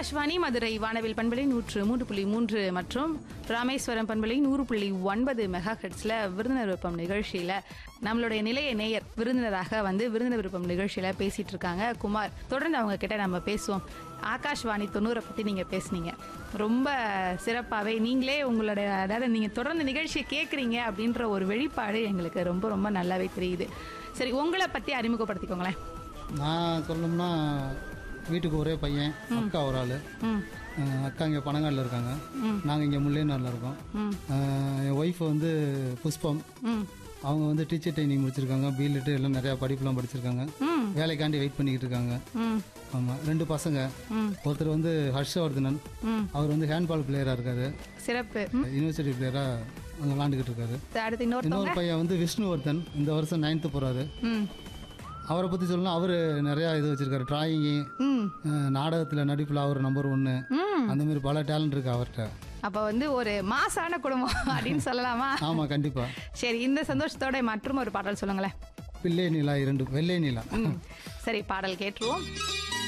ஆகாஷ்வாணி மதுரை வானவில் பண்பலை நூற்று மூன்று புள்ளி மூன்று மற்றும் ராமேஸ்வரம் பண்பலை நூறு புள்ளி ஒன்பது மெகா ஹெட்ஸ்ல விருந்தினர் விருப்பம் நிகழ்ச்சியில நம்மளுடைய நிலைய நேயர் விருந்தினராக வந்து விருந்தினர் விருப்பம் நிகழ்ச்சியில பேசிட்டு இருக்காங்க குமார் தொடர்ந்து அவங்க கிட்ட நம்ம பேசுவோம் ஆகாஷ்வாணி தொண்ணூறை பத்தி நீங்க பேசுனீங்க ரொம்ப சிறப்பாகவே நீங்களே உங்களோட அதாவது நீங்க தொடர்ந்து நிகழ்ச்சியை கேட்குறீங்க அப்படின்ற ஒரு வெளிப்பாடு எங்களுக்கு ரொம்ப ரொம்ப நல்லாவே தெரியுது சரி உங்களை பத்தி அறிமுகப்படுத்திக்கோங்களேன் நான் சொல்லணும்னா வீட்டுக்கு ஒரே பையன் அக்கா ஒரு ஆள் ம் அக்கா இங்கே பனங்காடில் இருக்காங்க நாங்கள் இங்கே முல்லைநாடில் இருக்கோம் ம் அஹ், என் ஒய்ஃப் வந்து புஷ்பம் ம் அவங்க வந்து டீச்சர் ட்ரைனிங் முடிச்சிருக்காங்க பிஎல்எட்டு எல்லாம் நிறையா படிப்புலாம் படிச்சிருக்காங்க ம் வேலைக்காண்டி வெயிட் பண்ணிக்கிட்டு இருக்காங்க ம் ஆமாம் ரெண்டு பசங்க ம். ஒருத்தர் வந்து ஹர்ஷவர்தனன் ம் அவர் வந்து ஹேண்ட்பால் பிளேயராக இருக்காரு சிறப்பு ம். யூனிவர்சிட்டி பிளேயராக அங்கே விளாண்டுக்கிட்டு இருக்காரு அடுத்து இன்னொருத்தவங்க இன்னொரு பையன் வந்து விஷ்ணுவர்தன் இந்த வருஷம் நைன்த்து போகிறாரு ம் அவரை பற்றி சொல்லணும் அவர் நிறையா இது வச்சிருக்காரு டிராயிங்கு ம் நாடகத்தில் நடிப்பில் அவர் நம்பர் ஒன்று ம் அந்த மாதிரி பல டேலண்ட் இருக்கு அவர்கிட்ட அப்ப வந்து ஒரு மாசான குடும்பம் அப்படின்னு சொல்லலாமா ஆமாம் கண்டிப்பாக சரி இந்த சந்தோஷத்தோட மற்றும் ஒரு பாடல் சொல்லுங்களேன் பிள்ளை நிலா இரண்டு வெள்ளை நிலா ம் சரி பாடல் கேட்டுருவோம்